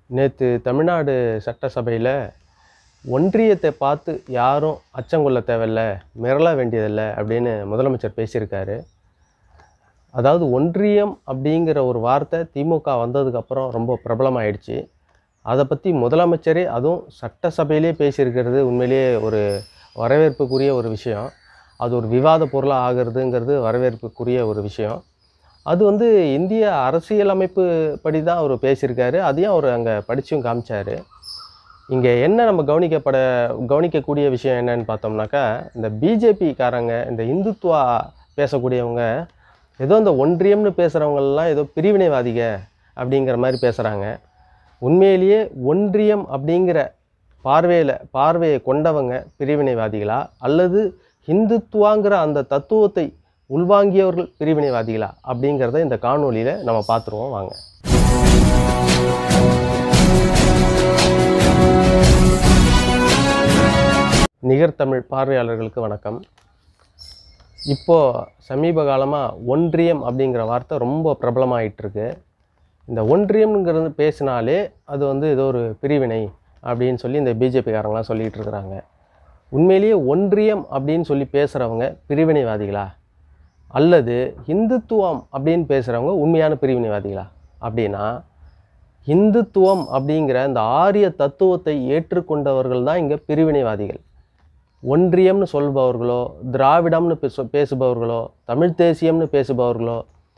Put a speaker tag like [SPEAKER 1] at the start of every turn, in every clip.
[SPEAKER 1] நேற்று தமிழ்நாடு சட்டசபையில் ஒன்றியத்தை பார்த்து யாரும் அச்சங்கொள்ள தேவையில்ல மிரள வேண்டியதில்லை அப்படின்னு முதலமைச்சர் பேசியிருக்காரு அதாவது ஒன்றியம் அப்படிங்கிற ஒரு வார்த்தை திமுக வந்ததுக்கப்புறம் ரொம்ப பிரபலமாயிடுச்சு அதை பற்றி முதலமைச்சரே அதுவும் சட்டசபையிலே பேசியிருக்கிறது உண்மையிலேயே ஒரு வரவேற்புக்குரிய ஒரு விஷயம் அது ஒரு விவாத பொருளாக ஆகிறதுங்கிறது வரவேற்புக்குரிய ஒரு விஷயம் அது வந்து இந்திய அரசியலமைப்பு படி தான் அவர் பேசியிருக்காரு அதையும் அவர் அங்கே படிச்சும் காமிச்சார் இங்கே என்ன நம்ம கவனிக்கப்பட கவனிக்கக்கூடிய விஷயம் என்னன்னு பார்த்தோம்னாக்கா இந்த பிஜேபிக்காரங்க இந்த இந்துத்துவா பேசக்கூடியவங்க ஏதோ இந்த ஒன்றியம்னு பேசுகிறவங்கெல்லாம் ஏதோ பிரிவினைவாதிக அப்படிங்கிற மாதிரி பேசுகிறாங்க உண்மையிலேயே ஒன்றியம் அப்படிங்கிற பார்வையில் பார்வையை கொண்டவங்க பிரிவினைவாதிகளா அல்லது இந்துத்துவாங்கிற அந்த தத்துவத்தை உள்வாங்கியவர்கள் பிரிவினைவாதிகளா அப்படிங்கிறத இந்த காணொளியில் நம்ம பார்த்துருவோம் வாங்க நிகர்தமிழ் பார்வையாளர்களுக்கு வணக்கம் இப்போது சமீப காலமாக ஒன்றியம் அப்படிங்கிற வார்த்தை ரொம்ப பிரபலமாயிட்டு இருக்கு இந்த ஒன்றியம்ங்கிறது பேசினாலே அது வந்து ஏதோ ஒரு பிரிவினை அப்படின்னு சொல்லி இந்த பிஜேபிக்காரங்களாம் சொல்லிகிட்டு இருக்கிறாங்க உண்மையிலேயே ஒன்றியம் அப்படின்னு சொல்லி பேசுகிறவங்க பிரிவினைவாதிகளா அல்லது இந்துத்துவம் அப்படின்னு பேசுகிறவங்க உண்மையான பிரிவினைவாதிகளா அப்படின்னா இந்துத்துவம் அப்படிங்கிற இந்த ஆரிய தத்துவத்தை ஏற்றுக்கொண்டவர்கள் தான் இங்கே பிரிவினைவாதிகள் ஒன்றியம்னு சொல்பவர்களோ திராவிடம்னு பேசு பேசுபவர்களோ தமிழ் தேசியம்னு பேசுபவர்களோ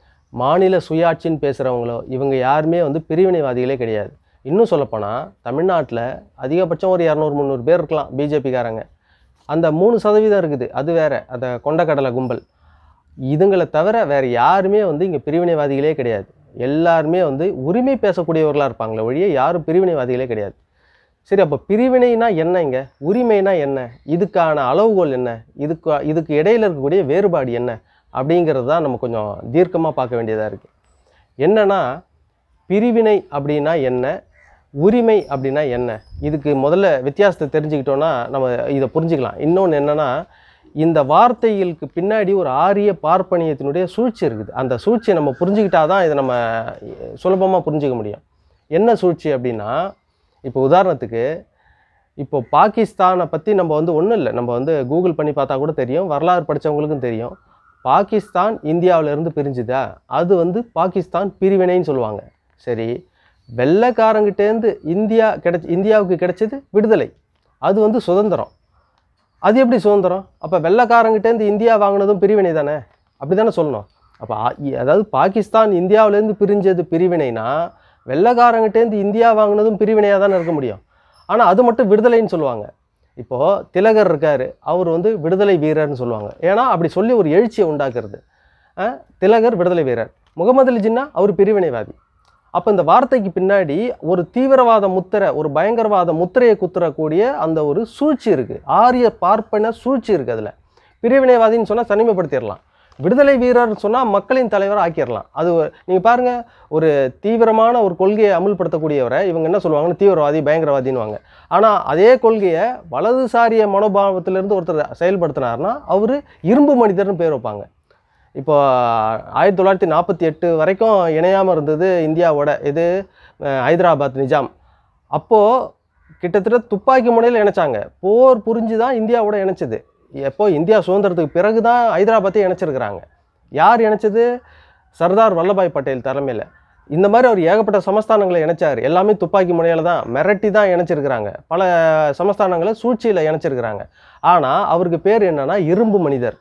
[SPEAKER 1] மாநில சுயாட்சின்னு பேசுகிறவங்களோ இவங்க யாருமே வந்து பிரிவினைவாதிகளே கிடையாது இன்னும் சொல்லப்போனால் தமிழ்நாட்டில் அதிகபட்சம் ஒரு இரநூறு முந்நூறு பேர் இருக்கலாம் பிஜேபிக்காரங்க அந்த மூணு சதவீதம் இருக்குது அது வேற அந்த கொண்டக்கடலை கும்பல் இதுங்களை தவிர வேறு யாருமே வந்து இங்கே பிரிவினைவாதிகளே கிடையாது எல்லாருமே வந்து உரிமை பேசக்கூடியவர்களாக இருப்பாங்களே ஒழிய யாரும் பிரிவினைவாதிகளே கிடையாது சரி அப்போ பிரிவினைனா என்ன இங்கே உரிமைனா என்ன இதுக்கான அளவுகோல் என்ன இதுக்கு இதுக்கு இடையில இருக்கக்கூடிய வேறுபாடு என்ன அப்படிங்கிறது தான் நம்ம கொஞ்சம் தீர்க்கமாக பார்க்க வேண்டியதாக இருக்குது என்னன்னா பிரிவினை அப்படின்னா என்ன உரிமை அப்படின்னா என்ன இதுக்கு முதல்ல வித்தியாசத்தை தெரிஞ்சுக்கிட்டோன்னா நம்ம இதை புரிஞ்சுக்கலாம் இன்னொன்று என்னென்னா இந்த வார்த்தைகளுக்கு பின்னாடி ஒரு ஆரிய பார்ப்பனியத்தினுடைய சூழ்ச்சி இருக்குது அந்த சூழ்ச்சியை நம்ம புரிஞ்சுக்கிட்டா தான் இதை நம்ம சுலபமாக புரிஞ்சுக்க முடியும் என்ன சூழ்ச்சி அப்படின்னா இப்போ உதாரணத்துக்கு இப்போ பாகிஸ்தானை பற்றி நம்ம வந்து ஒன்றும் இல்லை நம்ம வந்து கூகுள் பண்ணி பார்த்தா கூட தெரியும் வரலாறு படித்தவங்களுக்கும் தெரியும் பாகிஸ்தான் இந்தியாவுல இருந்து பிரிஞ்சுதா அது வந்து பாகிஸ்தான் பிரிவினைன்னு சொல்லுவாங்க சரி வெள்ளைக்காரங்கிட்டேருந்து இந்தியா கிடைச்சி இந்தியாவுக்கு கிடைச்சது விடுதலை அது வந்து சுதந்திரம் அது எப்படி சுதந்திரம் அப்போ வெள்ளைக்காரங்கிட்டேருந்து இந்தியா வாங்கினதும் பிரிவினை தானே அப்படி தானே சொல்லணும் அப்போ ஆ- இ- அதாவது பாகிஸ்தான் இந்தியாவிலேருந்து பிரிஞ்சது பிரிவினைனா வெள்ளைக்காரங்கிட்டேருந்து இந்தியா வாங்கினதும் பிரிவினையாக தானே இருக்க முடியும் ஆனால் அது மட்டும் விடுதலைன்னு சொல்லுவாங்க இப்போது திலகர் இருக்கார் அவர் வந்து விடுதலை வீரர்னு சொல்லுவாங்க ஏன்னா அப்படி சொல்லி ஒரு எழுச்சியை உண்டாக்குறது அஹ், திலகர் விடுதலை வீரர் முகமது அலி ஜின்னா அவர் பிரிவினைவாதி அப்போ இந்த வார்த்தைக்கு பின்னாடி ஒரு தீவிரவாத முத்திரை ஒரு பயங்கரவாத முத்திரையை குத்துறக்கூடிய அந்த ஒரு சூழ்ச்சி இருக்குது ஆரிய பார்ப்பன சூழ்ச்சி இருக்குது அதில் பிரிவினைவாதின்னு சொன்னால் தனிமைப்படுத்திடலாம் விடுதலை வீரர்னு சொன்னால் மக்களின் தலைவரை ஆக்கிடலாம் அது நீங்கள் பாருங்கள் ஒரு தீவிரமான ஒரு கொள்கையை அமுல்படுத்தக்கூடியவரை இவங்க என்ன சொல்லுவாங்கன்னா தீவிரவாதி பயங்கரவாதின்னுவாங்க ஆனால் அதே கொள்கையை வலதுசாரிய மனோபாவத்திலிருந்து ஒருத்தர் செயல்படுத்தினார்னா அவர் இரும்பு மனிதர்னு பேர் வைப்பாங்க இப்போ ஆயிரத்தி தொள்ளாயிரத்தி நாற்பத்தி எட்டு வரைக்கும் இணையாமல் இருந்தது இந்தியாவோட இது அஹ், ஹைதராபாத் நிஜாம் அப்போது கிட்டத்தட்ட துப்பாக்கி முனையில் இணைச்சாங்க போர் புரிஞ்சு தான் இந்தியாவோட இணைச்சது எப்போ இந்தியா சுதந்திரத்துக்கு பிறகு தான் ஹைதராபாத்தை இணைச்சிருக்கிறாங்க யார் இணைச்சது சர்தார் வல்லபாய் பட்டேல் தலைமையில் இந்த மாதிரி அவர் ஏகப்பட்ட சமஸ்தானங்களை இணைச்சார் எல்லாமே துப்பாக்கி முனையில் தான் மிரட்டி தான் இணைச்சிருக்கிறாங்க பல சமஸ்தானங்களை சூழ்ச்சியில் இணைச்சிருக்கிறாங்க ஆனால் அவருக்கு பேர் என்னன்னா இரும்பு மனிதர்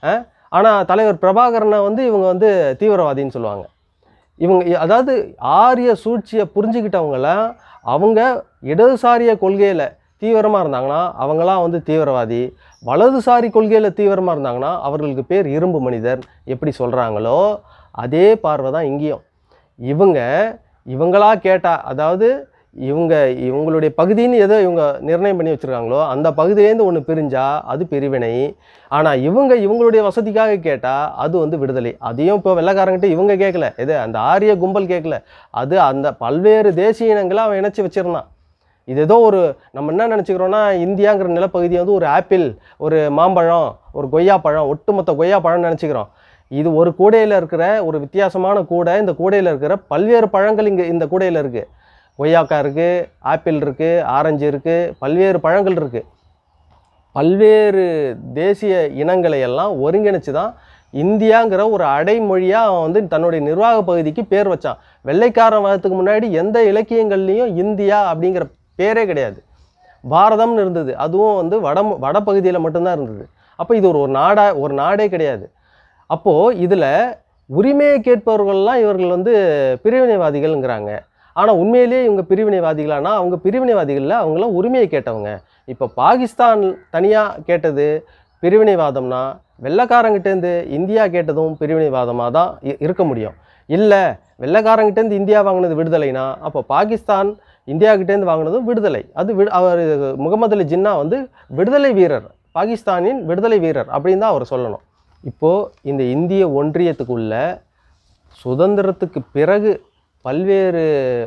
[SPEAKER 1] ஆனால் தலைவர் பிரபாகரனை வந்து இவங்க வந்து தீவிரவாதின்னு சொல்லுவாங்க இவங்க அதாவது ஆரிய சூழ்ச்சியை புரிஞ்சுக்கிட்டவங்களாம் அவங்க இடதுசாரிய கொள்கையில் தீவிரமாக இருந்தாங்கன்னா அவங்களாம் வந்து தீவிரவாதி வலதுசாரி கொள்கையில் தீவிரமாக இருந்தாங்கன்னா அவர்களுக்கு பேர் இரும்பு மனிதர் எப்படி சொல்கிறாங்களோ அதே பார்வை தான் இங்கேயும் இவங்க இவங்களா கேட்டா அதாவது இவங்க இவங்களுடைய பகுதின்னு எதோ இவங்க நிர்ணயம் பண்ணி வச்சுருக்காங்களோ அந்த பகுதியிலேருந்து ஒன்று பிரிஞ்சா அது பிரிவினை ஆனால் இவங்க இவங்களுடைய வசதிக்காக கேட்டால் அது வந்து விடுதலை அதையும் இப்போ வெள்ளைக்காரங்கிட்ட இவங்க கேட்கல எது அந்த ஆரிய கும்பல் கேட்கல அது அந்த பல்வேறு தேசிய இனங்களை அவன் இணைச்சி வச்சிருந்தான் இது ஏதோ ஒரு நம்ம என்ன நினச்சிக்கிறோன்னா இந்தியாங்கிற நிலப்பகுதி வந்து ஒரு ஆப்பிள் ஒரு மாம்பழம் ஒரு கொய்யாப்பழம் ஒட்டுமொத்த கொய்யாப்பழம்னு நினச்சிக்கிறோம் இது ஒரு கூடையில் இருக்கிற ஒரு வித்தியாசமான கூடை இந்த கூடையில் இருக்கிற பல்வேறு பழங்கள் இங்கே இந்த கூடையில் இருக்குது கொய்யாக்காய் இருக்குது ஆப்பிள் இருக்குது ஆரஞ்சு இருக்குது பல்வேறு பழங்கள் இருக்குது பல்வேறு தேசிய இனங்களை எல்லாம் ஒருங்கிணைச்சு தான் இந்தியாங்கிற ஒரு அடைமொழியாக அவன் வந்து தன்னுடைய நிர்வாக பகுதிக்கு பேர் வச்சான் வெள்ளைக்காரன் வரதுக்கு முன்னாடி எந்த இலக்கியங்கள்லையும் இந்தியா அப்படிங்கிற பேரே கிடையாது பாரதம்னு இருந்தது அதுவும் வந்து வட வடபகுதியில் மட்டும்தான் இருந்தது அப்போ இது ஒரு ஒரு நாடா ஒரு நாடே கிடையாது அப்போது இதில் உரிமையை கேட்பவர்கள்லாம் இவர்கள் வந்து பிரிவினைவாதிகள்ங்கிறாங்க ஆனால் உண்மையிலேயே இவங்க பிரிவினைவாதிகளானா அவங்க பிரிவினைவாதிகளில் அவங்களாம் உரிமையை கேட்டவங்க இப்போ பாகிஸ்தான் தனியாக கேட்டது பிரிவினைவாதம்னா வெள்ளைக்காரங்கிட்டேருந்து இந்தியா கேட்டதும் பிரிவினைவாதமாக தான் இ- இருக்க முடியும் இல்லை வெள்ளைக்காரங்கிட்டேருந்து இந்தியா வாங்கினது விடுதலைனா அப்போ பாகிஸ்தான் இந்தியாகிட்டேருந்து வாங்கினதும் விடுதலை அது வி அவர் முகமது அலி ஜின்னா வந்து விடுதலை வீரர் பாகிஸ்தானின் விடுதலை வீரர் அப்படின்னு தான் அவர் சொல்லணும் இப்போது இந்த இந்திய ஒன்றியத்துக்குள்ள சுதந்திரத்துக்கு பிறகு பல்வேறு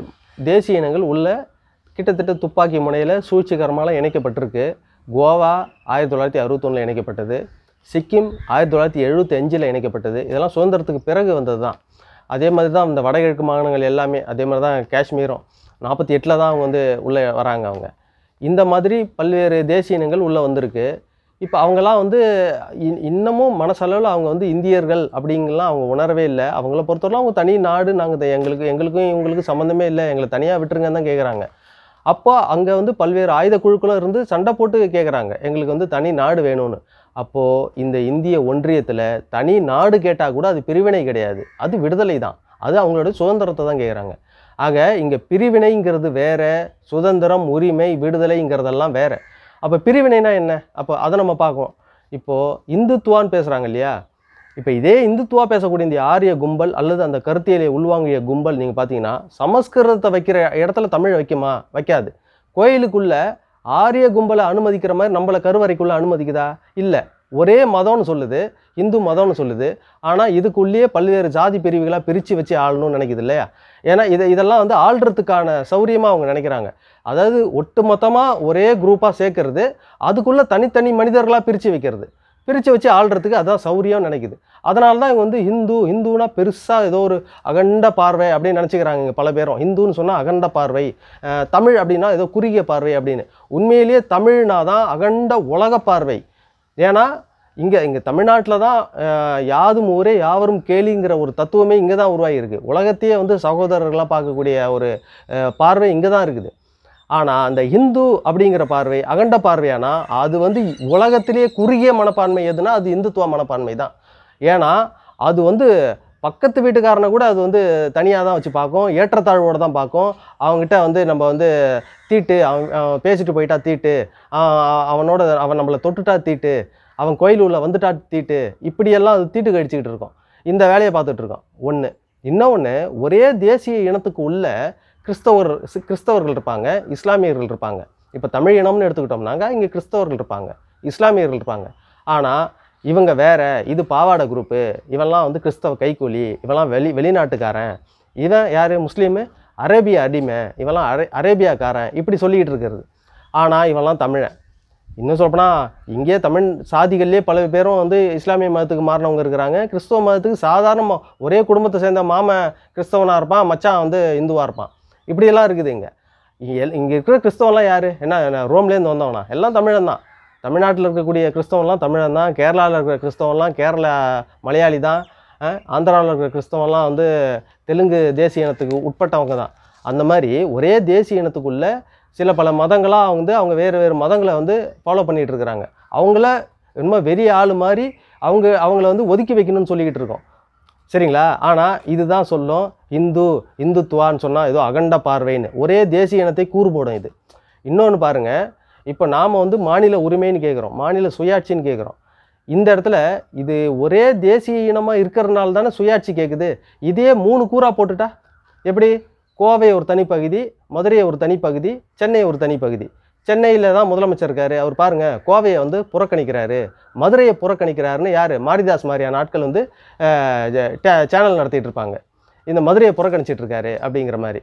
[SPEAKER 1] தேசிய இனங்கள் உள்ள கிட்டத்தட்ட துப்பாக்கி முனையில் சூழ்ச்சிகரமாலாம் இணைக்கப்பட்டிருக்கு கோவா ஆயிரத்தி தொள்ளாயிரத்தி அறுபத்தொன்னில் இணைக்கப்பட்டது சிக்கிம் ஆயிரத்தி தொள்ளாயிரத்தி எழுபத்தி அஞ்சில் இணைக்கப்பட்டது இதெல்லாம் சுதந்திரத்துக்கு பிறகு வந்தது தான் அதே மாதிரி தான் இந்த வடகிழக்கு மாகாணங்கள் எல்லாமே அதே மாதிரி தான் காஷ்மீரும் நாற்பத்தி எட்டில் தான் அவங்க வந்து உள்ளே வராங்க அவங்க இந்த மாதிரி பல்வேறு தேசிய இனங்கள் உள்ளே வந்திருக்கு இப்போ அவங்கெல்லாம் வந்து இன்- இன்னமும் மனசளவில் அவங்க வந்து இந்தியர்கள் அப்படிங்கலாம் அவங்க உணரவே இல்லை அவங்கள பொறுத்தவரை அவங்க தனி நாடு நாங்கள் எங்களுக்கு எங்களுக்கும் இவங்களுக்கும் சம்மந்தமே இல்லை எங்களை தனியாக விட்டுருங்கன்னு தான் கேட்குறாங்க அப்போ அங்கே வந்து பல்வேறு ஆயுத குழுக்களும் இருந்து சண்டை போட்டு கேட்குறாங்க எங்களுக்கு வந்து தனி நாடு வேணும்னு அப்போது இந்த இந்திய ஒன்றியத்தில் தனி நாடு கேட்டால் கூட அது பிரிவினை கிடையாது அது விடுதலை தான் அது அவங்களோட சுதந்திரத்தை தான் கேட்குறாங்க ஆக இங்கே பிரிவினைங்கிறது வேற சுதந்திரம் உரிமை விடுதலைங்கிறதெல்லாம் வேற அப்போ பிரிவினைனா என்ன அப்போ அதை நம்ம பார்க்கோம் இப்போது இந்துத்துவான்னு பேசுகிறாங்க இல்லையா இப்போ இதே இந்துத்துவா பேசக்கூடிய இந்த ஆரிய கும்பல் அல்லது அந்த கருத்தியலை உள்வாங்கிய கும்பல் நீங்கள் பார்த்தீங்கன்னா சமஸ்கிருதத்தை வைக்கிற இடத்துல தமிழ் வைக்குமா வைக்காது கோயிலுக்குள்ள ஆரிய கும்பலை அனுமதிக்கிற மாதிரி நம்மளை கருவறைக்குள்ளே அனுமதிக்குதா இல்லை ஒரே மதம்னு சொல்லுது இந்து மதம்னு சொல்லுது ஆனால் இதுக்குள்ளேயே பல்வேறு ஜாதி பிரிவுகளாக பிரித்து வச்சு ஆளணும்னு நினைக்குது இல்லையா ஏன்னா இதை இதெல்லாம் வந்து ஆள்றதுக்கான சௌரியமாக அவங்க நினைக்கிறாங்க அதாவது ஒட்டுமொத்தமாக ஒரே குரூப்பாக சேர்க்கறது அதுக்குள்ளே தனித்தனி மனிதர்களாக பிரித்து வைக்கிறது பிரித்து வச்சு ஆள்றதுக்கு அதான் சௌரியம்னு நினைக்குது அதனால தான் இவங்க வந்து ஹிந்து ஹிந்துனா பெருசாக ஏதோ ஒரு அகண்ட பார்வை அப்படின்னு நினச்சிக்கிறாங்க இங்கே பல பேரும் ஹிந்துன்னு சொன்னால் அகண்ட பார்வை அஹ் தமிழ் அப்படின்னா ஏதோ குறுகிய பார்வை அப்படின்னு உண்மையிலேயே தமிழ்னா தான் அகண்ட உலக பார்வை ஏன்னா இங்கே இங்கே தமிழ்நாட்டில் தான் அஹ், யாதும் ஊரே யாவரும் கேலிங்கிற ஒரு தத்துவமே இங்கே தான் உருவாகியிருக்கு உலகத்தையே வந்து சகோதரர்களாக பார்க்கக்கூடிய ஒரு அஹ், பார்வை இங்கே தான் இருக்குது ஆனால் அந்த இந்து அப்படிங்கிற பார்வை அகண்ட பார்வையானா அது வந்து உலகத்திலேயே குறுகிய மனப்பான்மை எதுனா அது இந்துத்துவ மனப்பான்மை தான் ஏன்னா அது வந்து பக்கத்து வீட்டுக்காரனை கூட அது வந்து தனியாக தான் வச்சு பார்க்கும் ஏற்றத்தாழ்வோடு தான் பார்க்கும் அவங்ககிட்ட வந்து நம்ம வந்து தீட்டு அவன் அவன் பேசிட்டு போயிட்டா தீட்டு அவன் அவனோட அவன் நம்மளை தொட்டுட்டா தீட்டு அவன் கோயில் உள்ள வந்துட்டா தீட்டு இப்படியெல்லாம் அது தீட்டு கழிச்சுக்கிட்டு இருக்கோம் இந்த வேலையை பார்த்துட்டு இருக்கோம் ஒன்று இன்னொன்று ஒரே தேசிய இனத்துக்கு உள்ள கிறிஸ்தவர் சி- கிறிஸ்தவர்கள் இருப்பாங்க இஸ்லாமியர்கள் இருப்பாங்க இப்போ தமிழ் இனம்னு எடுத்துக்கிட்டோம்னாங்க இங்கே கிறிஸ்தவர்கள் இருப்பாங்க இஸ்லாமியர்கள் இருப்பாங்க ஆனால் இவங்க வேற இது பாவாடை குரூப்பு இவன்லாம் வந்து கிறிஸ்தவ கைக்கூலி இவன்லாம் வெளி வெளிநாட்டுக்காரன் இவன் யார் முஸ்லீமு அரேபிய அடிமை இவன்லாம் அரே அரேபியாக்காரன் இப்படி சொல்லிக்கிட்டு இருக்கிறது ஆனால் இவன்லாம் தமிழன் இன்னும் சொல்லப்போனால் இங்கே தமிழ் சாதிகள்லேயே பல பேரும் வந்து இஸ்லாமிய மதத்துக்கு மாறினவங்க இருக்கிறாங்க கிறிஸ்தவ மதத்துக்கு சாதாரண ஒரே குடும்பத்தை சேர்ந்த மாமன் கிறிஸ்தவனாக இருப்பான் மச்சான் வந்து இந்துவாக இருப்பான் இப்படியெல்லாம் இருக்குது இங்கே இங்கே இருக்கிற கிறிஸ்தவன்லாம் யார் என்ன என்ன ரோம்லேருந்து வந்தவனா எல்லாம் தமிழன் தான் தமிழ்நாட்டில் இருக்கக்கூடிய கிறிஸ்தவன்லாம் தமிழன் தான் கேரளாவில் இருக்கிற கிறிஸ்தவன்லாம் கேரளா மலையாளி தான் ஆந்திராவில் இருக்கிற கிறிஸ்தவன்லாம் வந்து தெலுங்கு தேசிய இனத்துக்கு உட்பட்டவங்க தான் அந்த மாதிரி ஒரே தேசிய இனத்துக்குள்ள சில பல மதங்களாக வந்து அவங்க வேறு வேறு மதங்களை வந்து ஃபாலோ பண்ணிகிட்டு இருக்கிறாங்க அவங்கள என்னமோ வெறிய ஆள் மாதிரி அவங்க அவங்கள வந்து ஒதுக்கி வைக்கணும்னு சொல்லிக்கிட்டு இருக்கோம் சரிங்களா ஆனால் இதுதான் சொல்லும் இந்து இந்துத்துவான்னு சொன்னால் ஏதோ அகண்ட பார்வைன்னு ஒரே தேசிய இனத்தை கூறு போடும் இது இன்னொன்று பாருங்கள் இப்போ நாம் வந்து மாநில உரிமைன்னு கேட்குறோம் மாநில சுயாட்சின்னு கேட்குறோம் இந்த இடத்துல இது ஒரே தேசிய இனமாக இருக்கிறதுனால தானே சுயாட்சி கேட்குது இதே மூணு கூறா போட்டுட்டா எப்படி கோவை ஒரு தனிப்பகுதி மதுரையை ஒரு தனிப்பகுதி சென்னை ஒரு தனிப்பகுதி சென்னையில் தான் முதலமைச்சர் இருக்காரு அவர் பாருங்க கோவையை வந்து புறக்கணிக்கிறாரு மதுரையை புறக்கணிக்கிறாருன்னு யார் மாரிதாஸ் மாதிரியான ஆட்கள் வந்து அஹ், ஜ- டே- சேனல் நடத்திட்டு இருப்பாங்க இந்த மதுரையை புறக்கணிச்சிட்டு இருக்காரு அப்படிங்கிற மாதிரி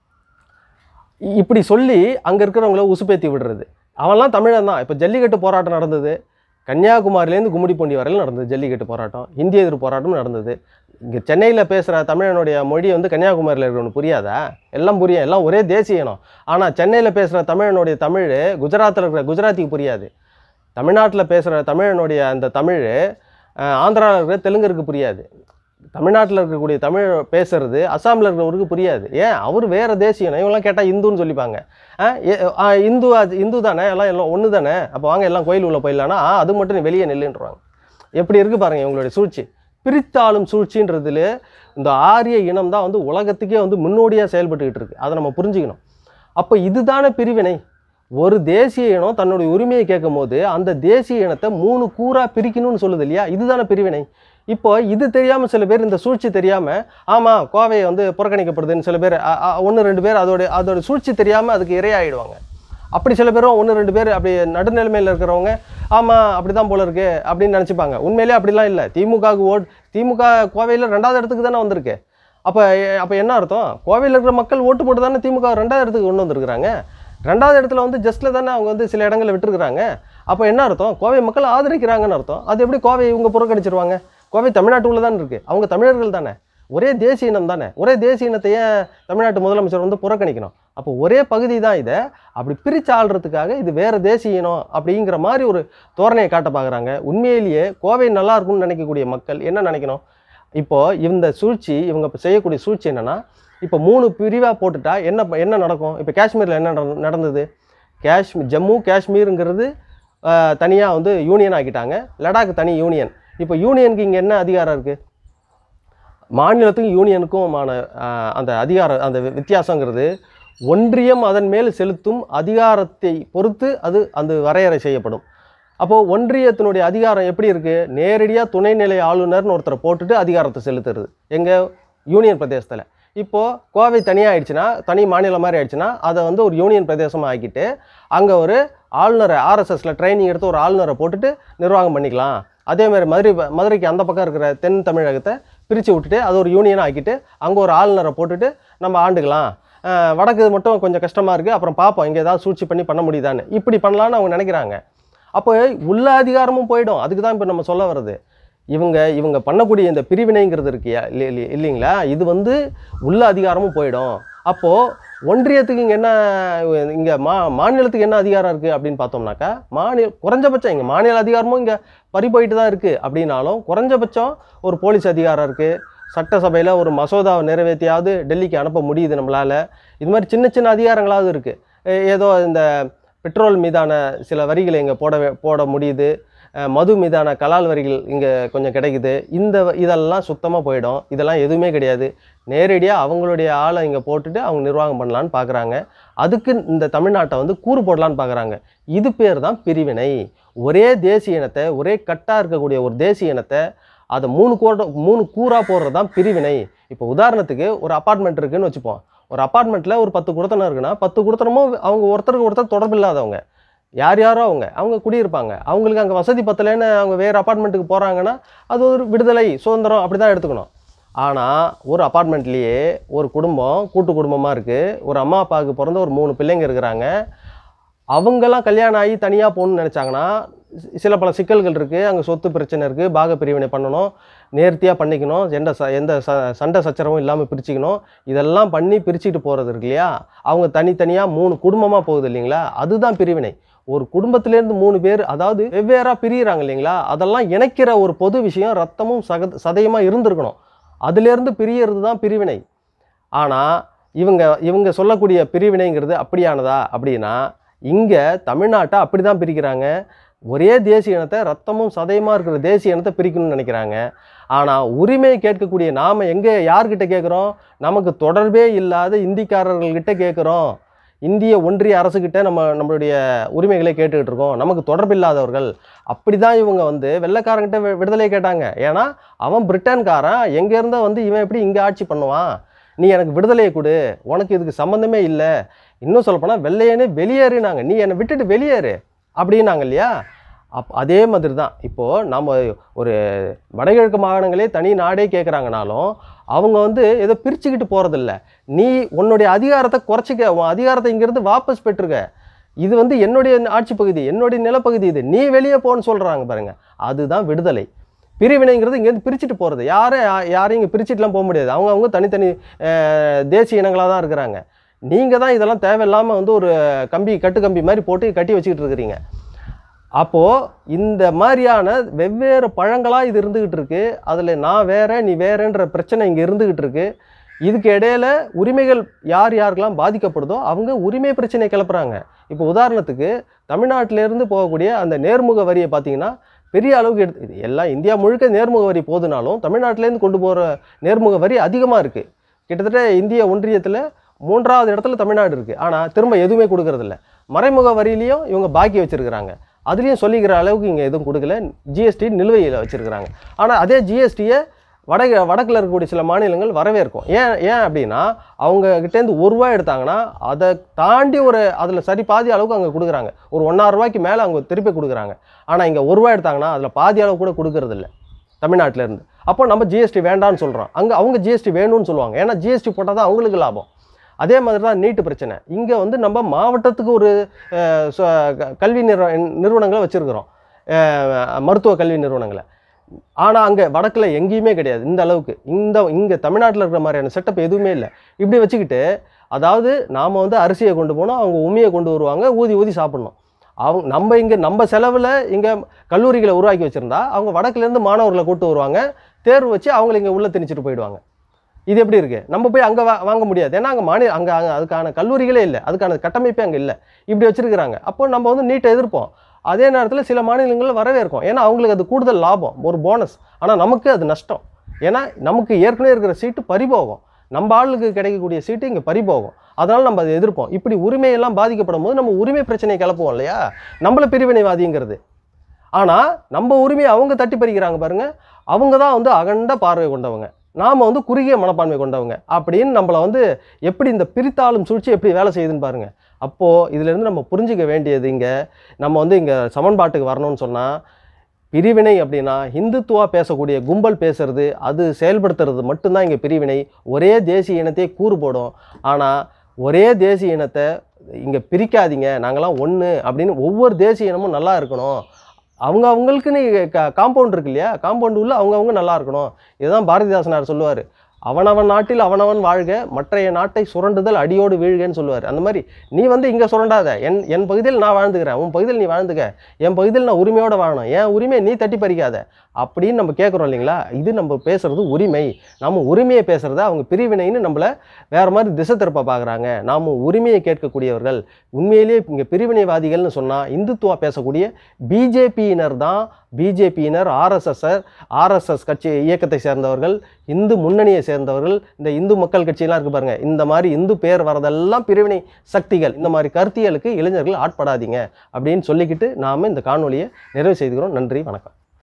[SPEAKER 1] இ- இப்படி சொல்லி அங்கே இருக்கிறவங்கள உசுப்பேத்தி விடுறது அவன்லாம் தமிழன் தான் இப்போ ஜல்லிக்கட்டு போராட்டம் நடந்தது கன்னியாகுமரியிலேருந்து கும்மிடிப்பூண்டி வரையிலும் நடந்தது ஜல்லிக்கட்டு போராட்டம் இந்திய எதிர்ப்பு போராட்டம் நடந்தது இங்கே சென்னையில் பேசுகிற தமிழனுடைய மொழி வந்து கன்னியாகுமரியில் இருக்கிறவனுக்கு புரியாதா எல்லாம் புரியும் எல்லாம் ஒரே தேசிய இனம் ஆனால் சென்னையில் பேசுகிற தமிழனுடைய தமிழ் குஜராத்தில் இருக்கிற குஜராத்திக்கு புரியாது தமிழ்நாட்டில் பேசுகிற தமிழனுடைய அந்த தமிழ் ஆந்திராவில் இருக்கிற தெலுங்கருக்கு புரியாது தமிழ்நாட்டில் இருக்கக்கூடிய தமிழ் பேசுறது அஸ்ஸாமில் இருக்கிறவருக்கு புரியாது ஏன் அவர் வேறு தேசியம் இவங்கெல்லாம் கேட்டால் இந்துன்னு சொல்லிப்பாங்க ஆ, ஏ- ஆ, இந்து அது இந்து தானே எல்லாம் எல்லாம் ஒன்று தானே அப்போ வாங்க எல்லாம் கோயில் உள்ள போயிடலான்னா ஆ, அது மட்டும் நீ வெளியே நில்லுன்றாங்க எப்படி இருக்கு பாருங்க இவங்களுடைய சூழ்ச்சி பிரித்தாளும் சூழ்ச்சின்றதுல இந்த ஆரிய இனம் தான் வந்து உலகத்துக்கே வந்து முன்னோடியாக செயல்பட்டுக்கிட்டு இருக்கு அதை நம்ம புரிஞ்சுக்கணும் அப்போ இதுதானே பிரிவினை ஒரு தேசிய இனம் தன்னுடைய உரிமையை கேட்கும் போது அந்த தேசிய இனத்தை மூணு கூறா பிரிக்கணும்னு சொல்லுது இல்லையா இதுதானே பிரிவினை இப்போ இது தெரியாமல் சில பேர் இந்த சூழ்ச்சி தெரியாமல் ஆமாம் கோவை வந்து புறக்கணிக்கப்படுதுன்னு சில பேர் ஒன்று ரெண்டு பேர் அதோட அதோட சூழ்ச்சி தெரியாமல் அதுக்கு இரையாயிடுவாங்க அப்படி சில பேரும் ஒன்று ரெண்டு பேர் அப்படி நடுநிலைமையில் இருக்கிறவங்க ஆமாம் அப்படி தான் போல இருக்கு அப்படின்னு நினச்சிப்பாங்க உண்மையிலே அப்படிலாம் இல்லை திமுகவுக்கு ஓட் திமுக கோவையில் ரெண்டாவது இடத்துக்கு தானே வந்திருக்கு அப்போ அப்போ என்ன அர்த்தம் கோவையில் இருக்கிற மக்கள் ஓட்டு போட்டு தானே திமுக ரெண்டாவது இடத்துக்கு கொண்டு வந்திருக்கிறாங்க ரெண்டாவது இடத்துல வந்து ஜஸ்ட்டில் தானே அவங்க வந்து சில இடங்களில் விட்டுருக்குறாங்க அப்போ என்ன அர்த்தம் கோவை மக்கள் ஆதரிக்கிறாங்கன்னு அர்த்தம் அது எப்படி கோவை இவங்க புறக்கணிச்சிருவாங்க கோவை தமிழ்நாட்டுக்குள்ளே தான் இருக்குது அவங்க தமிழர்கள் தானே ஒரே தேசிய இனம் தானே ஒரே தேசிய இனத்தை ஏன் தமிழ்நாட்டு முதலமைச்சர் வந்து புறக்கணிக்கணும் அப்போ ஒரே பகுதி தான் இதை அப்படி பிரித்து ஆள்றதுக்காக இது வேறு தேசிய இனம் அப்படிங்கிற மாதிரி ஒரு தோரணையை காட்ட பார்க்குறாங்க உண்மையிலேயே கோவை நல்லா இருக்கும்னு நினைக்கக்கூடிய மக்கள் என்ன நினைக்கணும் இப்போ இந்த சூழ்ச்சி இவங்க இப்ப செய்யக்கூடிய சூழ்ச்சி என்னன்னா இப்போ மூணு பிரிவாக போட்டுட்டா என்ன ப- என்ன நடக்கும் இப்போ காஷ்மீரில் என்ன நடந்த- நடந்தது காஷ்மீர் ஜம்மு காஷ்மீருங்கிறது தனியாக வந்து யூனியன் ஆக்கிட்டாங்க லடாக் தனி யூனியன் இப்போ யூனியனுக்கு இங்கே என்ன அதிகாரம் இருக்குது மாநிலத்துக்கும் யூனியனுக்குமான ஆஹ், அந்த அதிகாரம் அந்த வி- வித்தியாசங்கிறது ஒன்றியம் அதன் மேல் செலுத்தும் அதிகாரத்தை பொறுத்து அது அந்த வரையறை செய்யப்படும் அப்போது ஒன்றியத்தினுடைய அதிகாரம் எப்படி இருக்குது நேரடியாக துணைநிலை ஆளுநர்னு ஒருத்தரை போட்டுட்டு அதிகாரத்தை செலுத்துறது எங்கள் யூனியன் பிரதேசத்தில் இப்போது கோவை தனியாக ஆயிடுச்சுன்னா தனி மாநிலம் மாதிரி ஆயிடுச்சுன்னா அதை வந்து ஒரு யூனியன் பிரதேசமாக ஆக்கிட்டு அங்கே ஒரு ஆளுநரை ஆர்எஸ்எஸ்ல ட்ரைனிங் எடுத்து ஒரு ஆளுநரை போட்டுட்டு நிர்வாகம் பண்ணிக்கலாம் அதே மாதிரி மதுரை மதுரைக்கு அந்த பக்கம் இருக்கிற தென் தமிழகத்தை பிரித்து விட்டுட்டு அது ஒரு யூனியனாக ஆக்கிட்டு அங்கே ஒரு ஆளுநரை போட்டுட்டு நம்ம ஆண்டுக்கலாம் அஹ் வடக்கு மட்டும் கொஞ்சம் கஷ்டமாக இருக்குது அப்புறம் பார்ப்போம் இங்கே ஏதாவது சூழ்ச்சி பண்ணி பண்ண முடியுதான்னு இப்படி பண்ணலான்னு அவங்க நினைக்கிறாங்க அப்போ உள்ள அதிகாரமும் போயிடும் அதுக்கு தான் இப்போ நம்ம சொல்ல வர்றது இவங்க இவங்க பண்ணக்கூடிய இந்த பிரிவினைங்கிறது இருக்கியா இல்லை இல்லை இல்லைங்களா இது வந்து உள்ள அதிகாரமும் போயிடும் அப்போது ஒன்றியத்துக்கு இங்கே என்ன இங்கே மா மாநிலத்துக்கு என்ன அதிகாரம் இருக்குது அப்படின்னு பார்த்தோம்னாக்கா மாநில குறைஞ்சபட்சம் இங்கே மாநில அதிகாரமும் இங்கே பறி போயிட்டு தான் இருக்குது அப்படின்னாலும் குறைஞ்சபட்சம் ஒரு போலீஸ் அதிகாரம் இருக்குது சட்டசபையில் ஒரு மசோதாவை நிறைவேற்றியாவது டெல்லிக்கு அனுப்ப முடியுது நம்மளால் இது மாதிரி சின்ன சின்ன அதிகாரங்களாவது இருக்குது ஏதோ இந்த பெட்ரோல் மீதான சில வரிகளை இங்கே போட வே- போட முடியுது அஹ் மது மீதான கலால் வரிகள் இங்கே கொஞ்சம் கிடைக்குது இந்த வ- இதெல்லாம் சுத்தமாக போயிடும் இதெல்லாம் எதுவுமே கிடையாது நேரடியாக அவங்களுடைய ஆளை இங்கே போட்டுட்டு அவங்க நிர்வாகம் பண்ணலான்னு பார்க்குறாங்க அதுக்கு இந்த தமிழ்நாட்டை வந்து கூறு போடலான்னு பார்க்குறாங்க இது பேர் தான் பிரிவினை ஒரே தேசிய இனத்தை ஒரே கட்டாக இருக்கக்கூடிய ஒரு தேசிய இனத்தை அதை மூணு கூற மூணு கூறாக போடுறது தான் பிரிவினை இப்போ உதாரணத்துக்கு ஒரு அப்பார்ட்மெண்ட் இருக்குன்னு வச்சுப்போம் ஒரு அப்பார்ட்மெண்ட்டில் ஒரு பத்து குடுத்தனம் இருக்குன்னா பத்து குடுத்தனமும் அவங்க ஒருத்தருக்கு ஒருத்தர் தொடர்பு இல்லாதவங்க யார் யாரோ அவங்க அவங்க குடியிருப்பாங்க அவங்களுக்கு அங்கே வசதி பத்தலைன்னு அவங்க வேறு அப்பார்ட்மெண்ட்டுக்கு போகிறாங்கன்னா அது ஒரு விடுதலை சுதந்திரம் அப்படி தான் எடுத்துக்கணும் ஆனால் ஒரு அப்பார்ட்மெண்ட்லேயே ஒரு குடும்பம் கூட்டு குடும்பமாக இருக்குது ஒரு அம்மா அப்பாவுக்கு பிறந்த ஒரு மூணு பிள்ளைங்க இருக்கிறாங்க அவங்கெல்லாம் கல்யாணம் ஆகி தனியாக போகணும்னு நினச்சாங்கன்னா சி- சில பல சிக்கல்கள் இருக்குது அங்கே சொத்து பிரச்சனை இருக்குது பாக பிரிவினை பண்ணணும் நேர்த்தியாக பண்ணிக்கணும் எந்த ச எந்த ச சண்டை சச்சரவும் இல்லாமல் பிரிச்சுக்கணும் இதெல்லாம் பண்ணி பிரிச்சுட்டு போகிறது இருக்கு இல்லையா அவங்க தனித்தனியாக மூணு குடும்பமாக போகுது இல்லைங்களா அதுதான் பிரிவினை ஒரு குடும்பத்திலேருந்து மூணு பேர் அதாவது வெவ்வேறாக பிரியிறாங்க இல்லைங்களா அதெல்லாம் இணைக்கிற ஒரு பொது விஷயம் ரத்தமும் சக சதயமாக இருந்திருக்கணும் அதுலேருந்து பிரியறது தான் பிரிவினை ஆனால் இவங்க இவங்க சொல்லக்கூடிய பிரிவினைங்கிறது அப்படியானதா அப்படின்னா இங்கே தமிழ்நாட்டை அப்படி தான் பிரிக்கிறாங்க ஒரே தேசிய இனத்தை ரத்தமும் சதயமாக இருக்கிற தேசிய இனத்தை பிரிக்கணும்னு நினைக்கிறாங்க ஆனால் உரிமை கேட்கக்கூடிய நாம் எங்கே யார்கிட்ட கேட்குறோம் நமக்கு தொடர்பே இல்லாத இந்திக்காரர்கள்கிட்ட கேட்குறோம் இந்திய ஒன்றிய அரசுகிட்ட நம்ம நம்மளுடைய உரிமைகளை கேட்டுக்கிட்டு இருக்கோம் நமக்கு தொடர்பு இல்லாதவர்கள் அப்படி தான் இவங்க வந்து வெள்ளைக்காரங்கிட்ட வி- விடுதலை கேட்டாங்க ஏன்னா அவன் பிரிட்டன்காரன் எங்கேருந்தோ வந்து இவன் எப்படி இங்கே ஆட்சி பண்ணுவான் நீ எனக்கு விடுதலையை கொடு உனக்கு இதுக்கு சம்மந்தமே இல்லை இன்னும் சொல்லப்போனால் வெள்ளையனே வெளியேறினாங்க நீ என்னை விட்டுட்டு வெளியேறு அப்படின்னாங்க இல்லையா அப் அதே மாதிரி தான் இப்போது நம்ம ஒரு வடகிழக்கு மாகாணங்களே தனி நாடே கேட்குறாங்கனாலும் அவங்க வந்து ஏதோ பிரிச்சுக்கிட்டு போகிறதில்ல நீ உன்னுடைய அதிகாரத்தை குறைச்சிக்க உன் அதிகாரத்தை இங்கேருந்து வாபஸ் பெற்றுக்க இது வந்து என்னுடைய ஆட்சி பகுதி என்னுடைய நிலப்பகுதி இது நீ வெளியே போன்னு சொல்கிறாங்க பாருங்க அதுதான் விடுதலை பிரிவினைங்கிறது இங்கேருந்து பிரிச்சுட்டு போகிறது யாரும் யா- யாரையும் இங்கே பிரிச்சுட்டுலாம் போக முடியாது அவங்க அவங்க தனித்தனி அஹ், தேசிய இனங்களாக தான் இருக்கிறாங்க நீங்கள் தான் இதெல்லாம் தேவையில்லாமல் வந்து ஒரு கம்பி கட்டு கம்பி மாதிரி போட்டு கட்டி வச்சுக்கிட்டு இருக்கிறீங்க அப்போது இந்த மாதிரியான வெவ்வேறு பழங்களாக இது இருந்துக்கிட்டு இருக்கு அதில் நான் வேற நீ வேறன்ற பிரச்சனை இங்கே இருந்துக்கிட்டு இருக்கு இதுக்கு இடையில உரிமைகள் யார் யாருக்கெல்லாம் பாதிக்கப்படுதோ அவங்க உரிமை பிரச்சனை கிளப்புறாங்க இப்போ உதாரணத்துக்கு தமிழ்நாட்டிலேருந்து போகக்கூடிய அந்த நேர்முக வரியை பார்த்தீங்கன்னா பெரிய அளவுக்கு எடுத்து இது எல்லாம் இந்தியா முழுக்க நேர்முக வரி போதுனாலும் தமிழ்நாட்டிலேருந்து கொண்டு போகிற நேர்முக வரி அதிகமாக இருக்குது கிட்டத்தட்ட இந்திய ஒன்றியத்தில் மூன்றாவது இடத்துல தமிழ்நாடு இருக்குது ஆனால் திரும்ப எதுவுமே கொடுக்கறதில்ல மறைமுக வரியிலையும் இவங்க பாக்கி வச்சுருக்கிறாங்க அதுலேயும் சொல்லிக்கிற அளவுக்கு இங்கே எதுவும் கொடுக்கல ஜிஎஸ்டி நிலுவையில் வச்சுருக்கிறாங்க ஆனால் அதே ஜிஎஸ்டியை வட வடக்கில் இருக்கக்கூடிய சில மாநிலங்கள் வரவேற்கும் ஏன் ஏன் அப்படின்னா அவங்க கிட்டேருந்து ஒரு ரூபாய் எடுத்தாங்கன்னா அதை தாண்டி ஒரு அதில் சரி பாதி அளவுக்கு அங்கே கொடுக்குறாங்க ஒரு ஒன்றாயிரம் ரூபாய்க்கு மேலே அவங்க திருப்பி கொடுக்குறாங்க ஆனால் இங்கே ஒரு ரூபாய் எடுத்தாங்கன்னா அதில் பாதி அளவு கூட கொடுக்கறதில்ல தமிழ்நாட்டுல இருந்து அப்போ நம்ம ஜிஎஸ்டி வேண்டாம்னு சொல்கிறோம் அங்கே அவங்க ஜிஎஸ்டி வேணும்னு சொல்லுவாங்க ஏன்னா ஜிஎஸ்டி போட்டால் தான் அவங்களுக்கு லாபம் அதே மாதிரி தான் நீட்டு பிரச்சனை இங்கே வந்து நம்ம மாவட்டத்துக்கு ஒரு அஹ், சொ- க- கல்வி நிறுவ நிறுவனங்களை வச்சுருக்கிறோம் மருத்துவ கல்வி நிறுவனங்களை ஆனால் அங்கே வடக்கில் எங்கேயுமே கிடையாது இந்த அளவுக்கு இந்த இங்கே தமிழ்நாட்டில் இருக்கிற மாதிரியான செட்டப் எதுவுமே இல்லை இப்படி வச்சுக்கிட்டு அதாவது நாம் வந்து அரிசியை கொண்டு போனோம் அவங்க உமியை கொண்டு வருவாங்க ஊதி ஊதி சாப்பிட்ணும் அவங்க நம்ம இங்கே நம்ம செலவில் இங்கே கல்லூரிகளை உருவாக்கி வச்சுருந்தா அவங்க வடக்குலேருந்து மாணவர்களை கூட்டு வருவாங்க தேர்வு வச்சு அவங்கள இங்கே உள்ளே திணிச்சிட்டு போயிடுவாங்க இது எப்படி இருக்கு நம்ம போய் அங்கே வா வாங்க முடியாது ஏன்னா அங்கே மாநில அங்கே அங்கே அதுக்கான கல்லூரிகளே இல்லை அதுக்கான கட்டமைப்பே அங்கே இல்லை இப்படி வச்சிருக்கிறாங்க அப்போ நம்ம வந்து நீட்டை எதிர்ப்போம் அதே நேரத்தில் சில மாநிலங்கள் வரவேற்கும் ஏன்னா அவங்களுக்கு அது கூடுதல் லாபம் ஒரு போனஸ் ஆனால் நமக்கு அது நஷ்டம் ஏன்னா நமக்கு ஏற்கனவே இருக்கிற சீட்டு பறிபோகும் நம்ம ஆளுக்கு கிடைக்கக்கூடிய சீட்டு இங்கே பறிபோகும் அதனால் நம்ம அதை எதிர்ப்போம் இப்படி உரிமையெல்லாம் பாதிக்கப்படும் போது நம்ம உரிமை பிரச்சனையை கிளப்புவோம் இல்லையா நம்மள பிரிவினைவாதிங்கிறது ஆனால் நம்ம உரிமையை அவங்க தட்டி பறிக்கிறாங்க பாருங்க அவங்க தான் வந்து அகண்ட பார்வை கொண்டவங்க நாம் வந்து குறுகிய மனப்பான்மை கொண்டவங்க அப்படின்னு நம்மளை வந்து எப்படி இந்த பிரித்தாளும் சூழ்ச்சி எப்படி வேலை செய்யுதுன்னு பாருங்க அப்போது இதிலேருந்து நம்ம புரிஞ்சுக்க வேண்டியது இங்கே நம்ம வந்து இங்கே சமன்பாட்டுக்கு வரணும்னு சொன்னால் பிரிவினை அப்படின்னா இந்துத்துவா பேசக்கூடிய கும்பல் பேசுறது அது செயல்படுத்துறது மட்டும்தான் இங்கே பிரிவினை ஒரே தேசிய இனத்தையே கூறு போடும் ஆனால் ஒரே தேசிய இனத்தை இங்கே பிரிக்காதீங்க நாங்களாம் ஒன்று அப்படின்னு ஒவ்வொரு தேசிய இனமும் நல்லா இருக்கணும் அவங்க அவங்களுக்குன்னு காம்பவுண்ட் இருக்கு இல்லையா காம்பவுண்ட் உள்ள அவங்கவுங்க நல்லா இருக்கணும் இதுதான் பாரதிதாசனார் சொல்லுவார் அவனவன் நாட்டில் அவனவன் வாழ்க மற்றைய நாட்டை சுரண்டுதல் அடியோடு வீழ்கன்னு சொல்லுவார் அந்த மாதிரி நீ வந்து இங்கே சுரண்டாத என் என் பகுதியில் நான் வாழ்ந்துக்கிறேன் உன் பகுதியில் நீ வாழ்ந்துக்க என் பகுதியில் நான் உரிமையோடு வாழணும் என் உரிமையை நீ தட்டி பறிக்காத அப்படின்னு நம்ம கேட்குறோம் இல்லைங்களா இது நம்ம பேசுறது உரிமை நம்ம உரிமையை பேசுகிறத அவங்க பிரிவினைன்னு நம்மளை வேற மாதிரி திசை திருப்ப பார்க்குறாங்க நாம் உரிமையை கேட்கக்கூடியவர்கள் உண்மையிலேயே இங்கே பிரிவினைவாதிகள்னு சொன்னால் இந்துத்துவா பேசக்கூடிய பிஜேபியினர் தான் பிஜேபியினர் ஆர்எஸ்எஸ்ஸர் ஆர்எஸ்எஸ் கட்சி இயக்கத்தை சேர்ந்தவர்கள் இந்து முன்னணியை சேர்ந்தவர்கள் இந்த இந்து மக்கள் கட்சியெல்லாம் இருக்கு பாருங்க இந்த மாதிரி இந்து பேர் வரதெல்லாம் பிரிவினை சக்திகள் இந்த மாதிரி கருத்தியலுக்கு இளைஞர்கள் ஆட்படாதீங்க அப்படின்னு சொல்லிக்கிட்டு நாம் இந்த காணொலியை நிறைவு செய்துக்கிறோம் நன்றி வணக்கம்